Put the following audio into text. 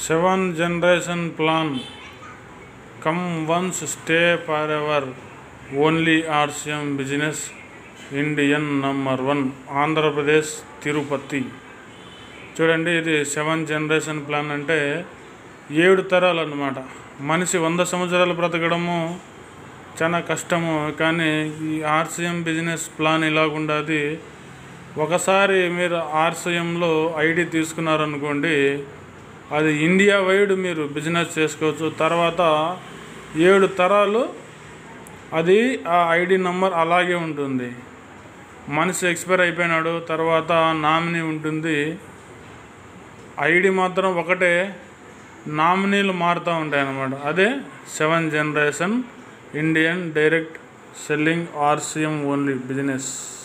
seven generation plan come once stay for ever only RCM business Indian number one Andhra Pradesh Tirupati చూడండి ఇది seven generation plan అంటే ఏడు తరాలు అన్నమాట మనిషి వంద సంవత్సరాలు బ్రతకడము చాలా కష్టము కానీ ఈ ఆర్సిఎం బిజినెస్ ప్లాన్ ఇలాగుండదు ఒకసారి మీరు ఆర్సిఎంలో ఐడి తీసుకున్నారనుకోండి అది ఇండియా వైడ్ మీరు బిజినెస్ చేసుకోవచ్చు తర్వాత ఏడు తరాలు అది ఆ ఐడి నంబర్ అలాగే ఉంటుంది మనిషి ఎక్స్పైర్ అయిపోయినాడు తర్వాత నామినీ ఉంటుంది ఐడి మాత్రం ఒకటే నామినీలు మారుతూ ఉంటాయి అన్నమాట అదే seven generation Indian direct selling RCM only business